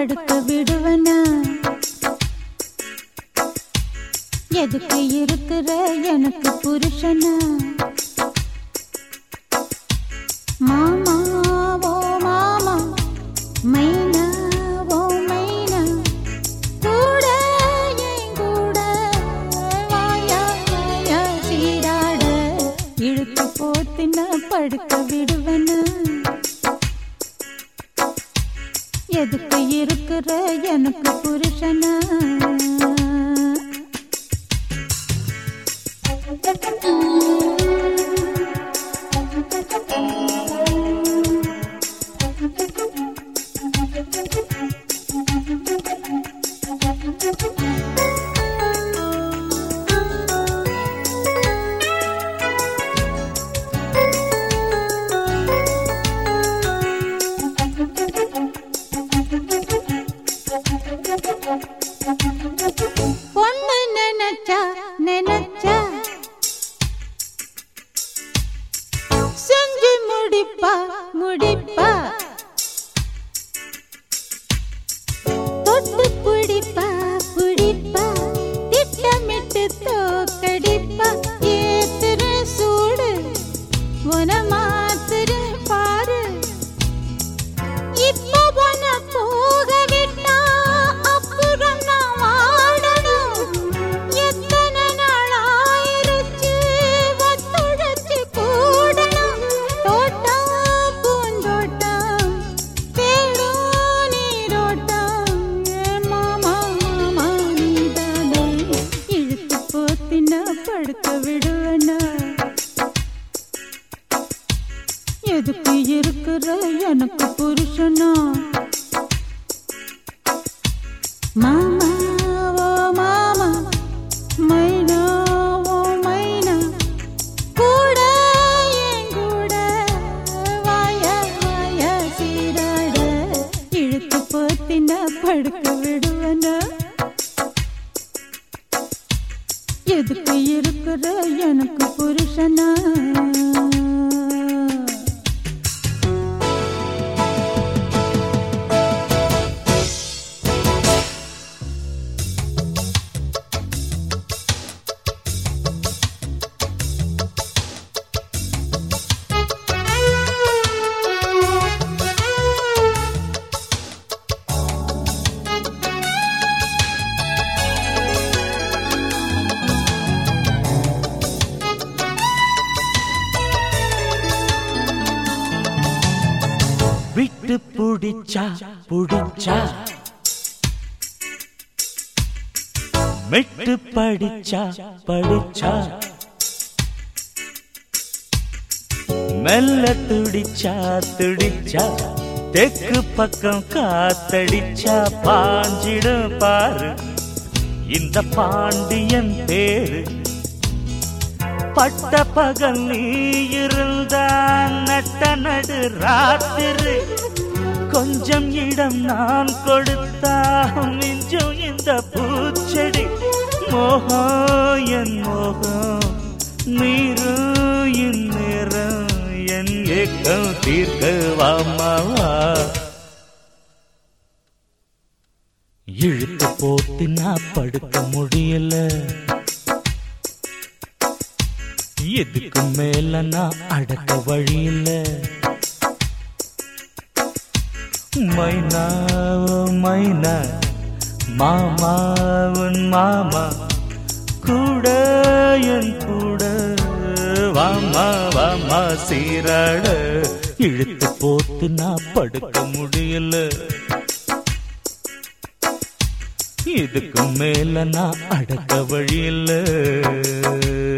படுக்க விடுவனா எதுக்கு இருக்கிற எனக்கு புருஷனா மாமா ஓ மாமா மைனா ஓ மைனா கூட என் கூட வாயா வாயா சீராட இழுத்து போத்தின படுக்க விடுவனா எதுக்கு இருக்கிற எனக்கு புருஷனா பொண்ணு நினைச்சா நினைச்சா செஞ்சு முடிப்பா முடிப்பா தொட்டு பிடிப்பா பிடிப்பா திட்டமிட்டு தோக்கடிப்பா ஏத்துற சூடு உன மாத்துற பாரு இப்போ உன போக விட்டா அப்புறம் நான் வாழணும் எத்தனை நாள் ஆயிருச்சு ஒத்துழைச்சு கூடணும் தோட்டம் பூந்தோட்டம் தேடும் நீரோட்டம் ஏ மாமா மாமா நீதானே இழுத்து போத்தினா படுக்க விடுவனா எதுக்கு இருக்கிற எனக்கு புருஷனா மாமா ஓ மாமா மைனா ஓ மைனா கூட என் கூட வாயா வாயா சீராட இழுத்து போத்தின படுக்க விடுவனா எதுக்கு இருக்கிற எனக்கு புருஷனா விட்டு புடிச்சா புடிச்சா மெட்டு படிச்சா படிச்சா மெல்ல துடிச்சா துடிச்சா தெற்கு பக்கம் காத்தடிச்சா பாஞ்சிடும் பாரு இந்த பாண்டியன் பேரு பட்ட பகல் நீ இருந்தா நட்ட நடு ராத்திரி கொஞ்சம் இடம் நான் கொடுத்தா மிஞ்சும் இந்த பூச்செடி மோகம் என் மோகம் நீரும் என் நேரம் என் ஏக்கம் தீர்க்க வாமாவா இழுத்து போட்டு நான் படுக்க முடியல எதுக்கு மேல நான் அடக்க வழியில மைனா ஓ மைனா மாமா உன் மாமா கூட என் கூட வாமா வாமா சீராட இழுத்து போட்டு நான் படுக்க முடியல இதுக்கு மேல நான் அடக்க வழியில்லை